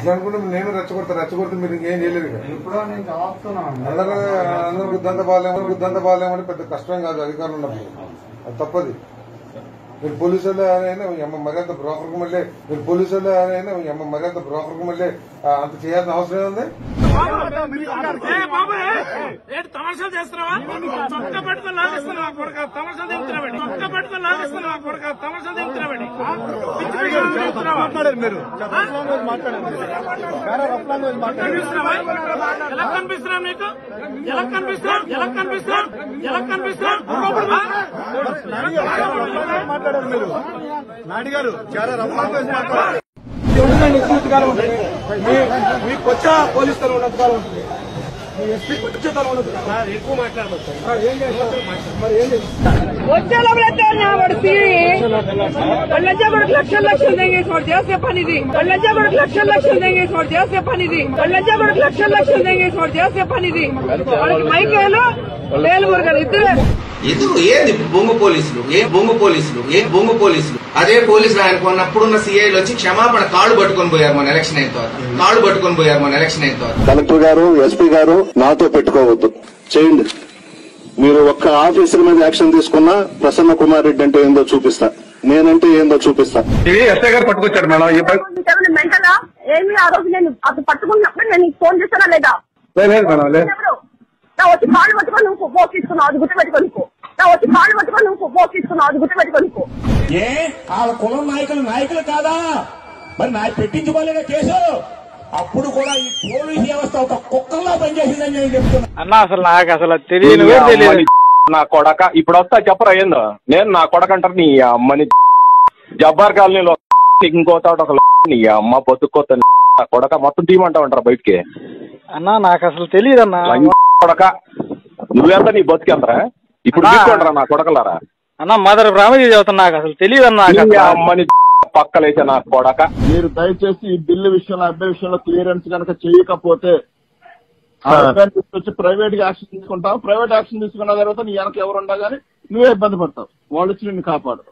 అట్లా అనుకుంటే నేను రెచ్చగొడతా రెచ్చగొడితే మీరు ఇంకేం చేయలేదు ఇక. ఎప్పుడో నేను చదువుతున్నాను అందరూ అందరూ బుద్ధంత బాగాలేమో బుద్ధంత బాగాలేమని పెద్ద కష్టం కాదు అధికారులు ఉన్నప్పుడు అది తప్పది మీరు పోలీసు వాళ్ళు అయినా మీ అమ్మ మరింత బ్రోకర్కు మళ్ళీ మీరు పోలీసు వాళ్ళు అయినా మీ అమ్మ మరింత బ్రోకర్కు మళ్ళీ ఆ, అంత చేయాల్సిన అవసరం ఏముంది ఏ బాబు ఏ? ఏంటి తమాషాలు చేస్తున్నావా చొక్క పట్టుకొని లాగేస్తున్నావా కొడుక తమాషాలు దిగుతున్నావండి చొక్క పట్టుకొని లాగేస్తున్నావా కొడుక తమాషాలు దిగుతున్నావండి పిచ్చి పిచ్చిగా చేస్తున్నావా? కనిపిస్తున్నావా? ఎలా కనిపిస్తున్నా మీకు ఎలా కనిపిస్తున్నా ఎలా కనిపిస్తున్నా ఎలా కనిపిస్తున్నా ఒక్కొక్కడు ఉంటుందండి ఉన్నతకాలం ఉంటుంది మీ మీకు వచ్చా పోలీస్ తరం ఉన్నతకాలం ఉంటుంది మీ ఎస్పీ వచ్చే తరం ఉండదు ఎక్కువ మాట్లాడవచ్చు ఏం చేస్తారు మరి ఏం చేస్తారు వచ్చే లోపల పడితే వాళ్ళంజా కొడుకు లక్షలు లక్షలు తెంగేసి చేసే పనిది వాళ్ళంజా కొడుకు లక్షలు లక్షలు తెంగేసి చేసే పనిది వాళ్ళంజా కొడుకు లక్షలు లక్షలు తెంగేసి చేసే పనిది వాళ్ళకి మైకేలు వేలు మురుగలు ఇద్దరే ఎందుకు ఏంది బొంగు పోలీసులు ఏ బొంగు పోలీసులు ఏ బొంగు పోలీసులు అదే పోలీసులు ఆయన కొన్నప్పుడున్న సీఐలు వచ్చి క్షమాపణ కాళ్ళు పట్టుకొని పోయారు మన ఎలక్షన్ అయిన తర్వాత కాళ్ళు పట్టుకొని పోయారు మన ఎలక్షన్ అయిన తర్వాత కలెక్టర్ గారు ఎస్పీ గారు నాతో పెట్టుకోవద్దు చేయండి మీరు ఒక్క ఆఫీసర్ మీద యాక్షన్ తీసుకున్నా ప్రసన్న కుమార్ రెడ్డి అంటే ఏందో చూపిస్తా నేనంటే ఏందో చూపిస్తా ఇది ఎస్ఐ గారు పట్టుకొచ్చారు మేడం ఈ పై- మెంటలా ఏమి ఆ రోజు నేను అది పట్టుకున్నప్పుడు నేను నీకు ఫోన్ చేస్తానా లేదా లేదు లేదు మేడం లేదు ఎవరు నా వచ్చి కాళ్ళు పట్టుకొని నువ్వు మోకిస్తున్నావు అది గుర్తు పెట్టుకోనుకో నా వచ్చి కాళ్ళు పట్టుకొని నువ్వు మోకిస్తున్నావు అది గుర్తు పెట్టుకోనుకో ఏ వాళ్ళ కులం నాయకులు నాయకులు కాదా మరి నా పెట్టించుకోలేదా కేసు అప్పుడు కూడా ఈ పోలీస్ వ్యవస్థ ఒక కుక్కల్లా పనిచేసిందని నేను చెప్తున్నా అన్న అసలు నాకు అసలు తెలియని నీ అమ్మని నా కొడక ఇప్పుడు వస్తా చెప్పరా ఏందో నేను నా కొడక అంటారు నీ అమ్మని జబ్బార్ కాలనీలో నీకు ఇంకో చోట ఒక నీ అమ్మ బతుక్కోత నా కొడక మొత్తం తీయమంటా ఉంటారు బయటికి అన్న నాకు అసలు తెలియదన్నా లంగ కొడక నువ్వెంత నీ బతికెంతరా ఇప్పుడు అన్నా. తీసుకోండిరా నా కొడకలారా అన్న మదర్ బ్రాహ్మణి చదువుతున్నా నాకు అసలు తెలియదన్నా నీ అమ్మని పక్కలేసే నా కొడక మీరు దయచేసి ఈ బిల్లు విషయంలో అబ్బాయి విషయంలో క్లియరెన్స్ కనుక చేయకపోతే ఆ అబ్బాయిని తీసుకొచ్చి ప్రైవేట్ గా యాక్షన్ తీసుకుంటాం ప్రైవేట్ యాక్షన్ తీసుకున్న తర్వాత నీ వెనక ఎవరు ఉండగానే నువ్వే ఇబ్బంది పడతావు వాళ్ళు వచ్చి నిన్ను కాపాడు